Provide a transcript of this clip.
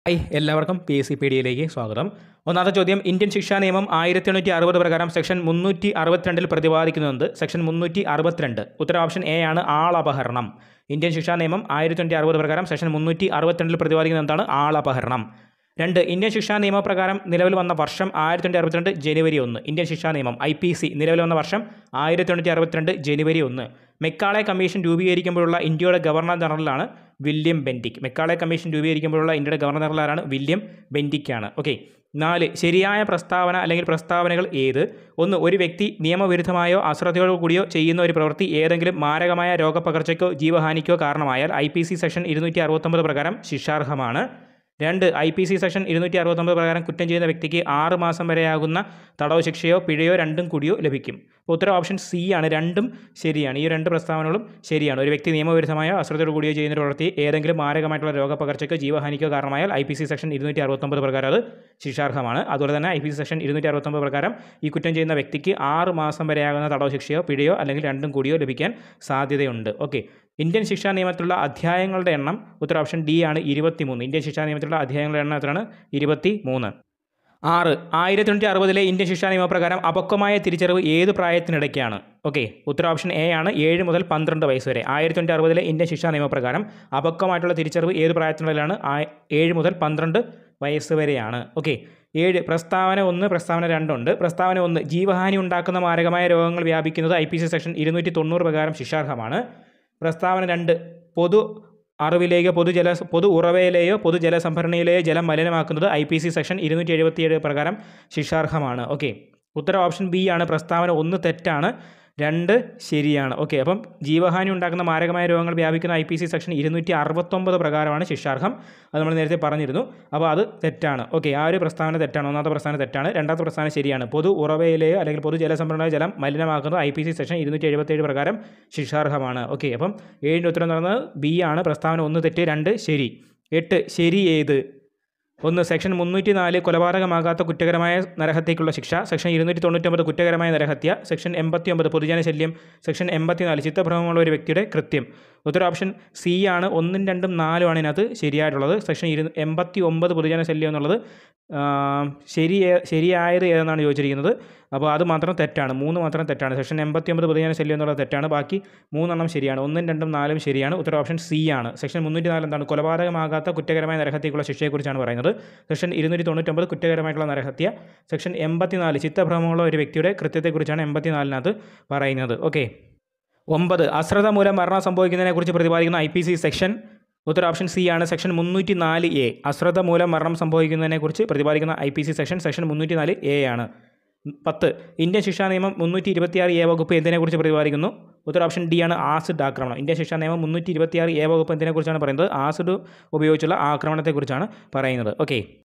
hi എല്ലാവർക്കും P S C P ഡിയിലേക്ക് സ്വാഗതം ഒന്നാമത്തെ ചോദ്യം ഇന്ത്യൻ ശിക്ഷാ നിയമം ആയിരത്തി എണ്ണൂറ്റി അറുപത് പ്രകാരം സെക്ഷൻ മുന്നൂറ്റി അറുപത്തിരണ്ടിൽ പ്രതിപാദിക്കുന്നുണ്ട് സെക്ഷൻ മുന്നൂറ്റി അറുപത്തിരണ്ട് ഉത്തരം ഓപ്ഷൻ എ ആണ് ആളപഹരണം ഇന്ത്യൻ ശിക്ഷാ നിയമം ആയിരത്തി തൊണ്ണൂറ്റി അറുപത് പ്രകാരം സെക്ഷൻ മുന്നൂറ്റി അറുപത്തിരണ്ടിൽ പ്രതിപാദിക്കുന്നത് എന്താണ് ആളപഹരണം രണ്ട് ഇന്ത്യൻ ശിക്ഷാ നിയമപ്രകാരം നിലവിൽ വന്ന വർഷം ആയിരത്തി തൊണ്ണൂറ്റി അറുപത്തിരണ്ട് ജനുവരി ഒന്ന് ഇന്ത്യൻ ശിക്ഷാ നിയമം ഐ പി സി നിലവിൽ വന്ന വർഷം ആയിരത്തി തൊണ്ണൂറ്റി അറുപത്തിരണ്ട് ജനുവരി ഒന്ന് മെക്കാളെ കമ്മീഷൻ രൂപീകരിക്കുമ്പോഴുള്ള ഇന്ത്യയുടെ ഗവർണർ ജനറലാണ് വില്യം ബെൻഡിക് മെക്കാളെ കമ്മീഷൻ രൂപീകരിക്കുമ്പോഴുള്ള ഇന്ത്യയുടെ ഗവർണർ ജനറൽ ആരാണ് വില്യം ബെൻഡിക് ആണ് ഓക്കെ നാല് ശരിയായ പ്രസ്താവന അല്ലെങ്കിൽ പ്രസ്താവനകൾ ഏത് ഒന്ന് ഒരു വ്യക്തി നിയമവിരുദ്ധമായോ അശ്രദ്ധയോടോ കൂടിയോ ചെയ്യുന്ന ഒരു പ്രവൃത്തി ഏതെങ്കിലും മാരകമായ രോഗപകർച്ചയ്ക്കോ ജീവഹാനിക്കോ കാരണമായാൽ ഐ പി സി സെക്ഷൻ ഇരുന്നൂറ്റി അറുപത്തൊമ്പത് പ്രകാരം ശിക്ഷാർഹമാണ് രണ്ട് ഐ പി സി സെക്ഷൻ ഇരുന്നൂറ്റി അറുപത്തൊമ്പത് പ്രകാരം കുറ്റം ചെയ്യുന്ന വ്യക്തിക്ക് ആറ് മാസം വരെയാകുന്ന തടവ് ശിക്ഷയോ പിഴയോ രണ്ടും കൂടിയോ ലഭിക്കും അപ്പോൾ ഉത്തരം ഓപ്ഷൻ സി ആണ് രണ്ടും ശരിയാണ് ഈ രണ്ട് പ്രസ്താവനകളും ശരിയാണ് ഒരു വ്യക്തി നിയമവിരുദ്ധമായോ അശ്രദ്ധയോട് കൂടിയോ ചെയ്യുന്ന ഒരു പ്രവൃത്തി ഏതെങ്കിലും മാരകമായിട്ടുള്ള രോഗപകർച്ചയ്ക്കോ ജീവഹാനിക്കോ കാരണമായാൽ ഐ പി സി സെക്ഷൻ ഇരുന്നൂറ്റി അറുപത്തൊമ്പത് പ്രകാരം അത് ശിക്ഷാർഹമാണ് അതുപോലെ തന്നെ ഐ പി സി സെക്ഷൻ ഇരുന്നൂറ്റി അറുപത്തൊമ്പത് പ്രകാരം ഈ കുറ്റം ചെയ്യുന്ന വ്യക്തിക്ക് ആറ് മാസം വരെയാകുന്ന തടവ് ശിക്ഷയോ പിഴയോ അല്ലെങ്കിൽ രണ്ടും കൂടിയോ ലഭിക്കാൻ സാധ്യതയുണ്ട് ഓക്കെ ഇന്ത്യൻ ശിക്ഷാ നിയമത്തിലുള്ള അധ്യായങ്ങളുടെ എണ്ണം ഉത്തര ഓപ്ഷൻ ഡി ആണ് ഇരുപത്തിമൂന്ന് ഇന്ത്യൻ ശിക്ഷാ നിയമത്തിലുള്ള അധ്യായങ്ങളുടെ എണ്ണം എത്രയാണ് ഇരുപത്തി മൂന്ന് ആറ് ആയിരത്തി തൊണ്ണൂറ്റി അറുപതിലെ ഇന്ത്യൻ ശിക്ഷാ നിയമപ്രകാരം അപക്വമായ തിരിച്ചറിവ് ഏത് പ്രായത്തിനിടയ്ക്കാണ് ഓക്കെ ഉത്തര ഓപ്ഷൻ എ ആണ് ഏഴ് മുതൽ പന്ത്രണ്ട് വയസ്സ് വരെ ആയിരത്തി തൊണ്ണൂറ്റി അറുപതിലെ ഇന്ത്യൻ ശിക്ഷാ നിയമപ്രകാരം അപക്വമായിട്ടുള്ള തിരിച്ചറിവ് ഏത് പ്രായത്തിനിടയിലാണ് ആ- ഏഴ് മുതൽ പന്ത്രണ്ട് വയസ്സ് വരെയാണ് ഓക്കെ ഏഴ് പ്രസ്താവന ഒന്ന് പ്രസ്താവന രണ്ടുണ്ട് പ്രസ്താവന ഒന്ന് ജീവഹാനി ഉണ്ടാക്കുന്ന മാരകമായ രോഗങ്ങൾ വ്യാപിക്കുന്നത് ഐ പി സി സെക്ഷൻ ഇരുന്നൂറ്റി തൊണ്ണൂറ് പ്രകാരം ശിക്ഷാർഹമാണ് പ്രസ്താവന രണ്ട് പൊതു അറിവിലേക്കോ പൊതുജല പൊതു ഉറവയിലെയോ പൊതുജല സംഭരണിയിലെയോ ജലം മലിനമാക്കുന്നത് ഐ പി സി സെക്ഷൻ ഇരുന്നൂറ്റി എഴുപത്തിയേഴ് പ്രകാരം ശിക്ഷാർഹമാണ് ഓക്കെ ഉത്തരം ഓപ്ഷൻ ബി ആണ് പ്രസ്താവന ഒന്ന് തെറ്റാണ് രണ്ട് ശരിയാണ് ഓക്കെ അപ്പം ജീവഹാനി ഉണ്ടാക്കുന്ന മാരകമായ രോഗങ്ങൾ വ്യാപിക്കുന്ന ഐ പി സി സെക്ഷൻ ഇരുന്നൂറ്റി അറുപത്തൊമ്പത് പ്രകാരമാണ് ശിക്ഷാർഹം അത് നമ്മൾ നേരത്തെ പറഞ്ഞിരുന്നു അപ്പോൾ അത് തെറ്റാണ് ഓക്കെ ആ ഒരു പ്രസ്താവന തെറ്റാണ് ഒന്നാമത്തെ പ്രസ്താവന തെറ്റാണ് രണ്ടാമത്തെ പ്രസ്താവന ശരിയാണ് പൊതു ഉറവയിലെയോ അല്ലെങ്കിൽ പൊതു ജലസംഭരണ ജലം മലിനമാക്കുന്നത് ഐ പി സി സെക്ഷൻ ഇരുന്നൂറ്റി എഴുപത്തേഴ് പ്രകാരം ശിക്ഷാർഹമാണ് ഓക്കെ അപ്പം ഏഴിൻ്റെ ഉത്തരം എന്ന് പറയുന്നത് ബി ആണ് പ്രസ്താവന ഒന്ന് തെറ്റ് രണ്ട് ശരി എട്ട് ശരി ഏത് ഒന്ന് സെക്ഷൻ മുന്നൂറ്റി നാല് കൊലപാതകമാകാത്ത കുറ്റകരമായ നരഹത്യയ്ക്കുള്ള ശിക്ഷ സെക്ഷൻ ഇരുന്നൂറ്റി തൊണ്ണൂറ്റൊമ്പത് കുറ്റകരമായ നരഹത്യ സെക്ഷൻ എൺപത്തി ഒമ്പത് പൊതുജന ശല്യം സെക്ഷൻ എൺപത്തിനാല് ചിത്തഭ്രമമുള്ള ഒരു വ്യക്തിയുടെ കൃത്യം ഉത്തര ഓപ്ഷൻ സി ആണ് ഒന്നും രണ്ടും നാലും ആണ് ഇതിനകത്ത് ശരിയായിട്ടുള്ളത് സെക്ഷൻ ഇരു എൺപത്തി ഒമ്പത് പൊതുജന ശല്യം എന്നുള്ളത് ആ, ശരി ഏ- ശരിയായത് ഏതെന്നാണ് ചോദിച്ചിരിക്കുന്നത് അപ്പോൾ അത് മാത്രം തെറ്റാണ് മൂന്ന് മാത്രം തെറ്റാണ് സെക്ഷൻ എൺപത്തി ഒമ്പത് പൊതുജന ശല്യം എന്നുള്ളത് തെറ്റാണ് ബാക്കി മൂന്നെണ്ണം ശരിയാണ് ഒന്നും രണ്ടും നാലും ശരിയാണ് ഉത്തര ഓപ്ഷൻ സി ആണ് സെക്ഷൻ മുന്നൂറ്റി നാല് എന്താണ് കൊലപാതകമാകാത്ത കുറ്റകരമായ നരഹത്യക്കുള്ള ശിക്ഷയെക്കുറിച്ചാണ് പറയുന്നത് സെക്ഷൻ ഇരുന്നൂറ്റി തൊണ്ണൂറ്റൊമ്പത് കുറ്റകരമായിട്ടുള്ള നരഹത്യ സെക്ഷൻ എൺപത്തിനാല് ചിത്തഭ്രമമുള്ള ഒരു വ്യക്തിയുടെ കൃത്യത്തെക്കുറിച്ചാണ് എൺപത്തിനാലിനകത്ത് പറയുന്നത് ഓക്കെ ഒമ്പത് അശ്രദ്ധ മൂലം മരണം സംഭവിക്കുന്നതിനെക്കുറിച്ച് പ്രതിപാദിക്കുന്ന ഐ പി സി സെക്ഷൻ ഉത്തര ഓപ്ഷൻ സി ആണ് സെക്ഷൻ മുന്നൂറ്റി നാല് എ അശ്രദ്ധ മൂലം മരണം സംഭവിക്കുന്നതിനെക്കുറിച്ച് പ്രതിപാദിക്കുന്ന I P C section section മുന്നൂറ്റി നാല് എ ആണ് പത്ത് ഇന്ത്യൻ ശിക്ഷാ നിയമം മുന്നൂറ്റി ഇരുപത്തിയാറ് എ വകുപ്പ് എന്തിനെക്കുറിച്ച് പ്രതിപാദിക്കുന്നു ഉത്തര ഓപ്ഷൻ ഡി ആണ് ആസിഡ് ആക്രമണം ഇന്ത്യൻ ശിക്ഷാ നിയമം മുന്നൂറ്റി ഇരുപത്തിയാറ് എ വകുപ്പ് എന്തിനെക്കുറിച്ചാണ് പറയുന്നത് ആസിഡ് ഉപയോഗിച്ചുള്ള ആക്രമണത്തെക്കുറിച്ചാണ് പറയുന്നത് ഓക്കെ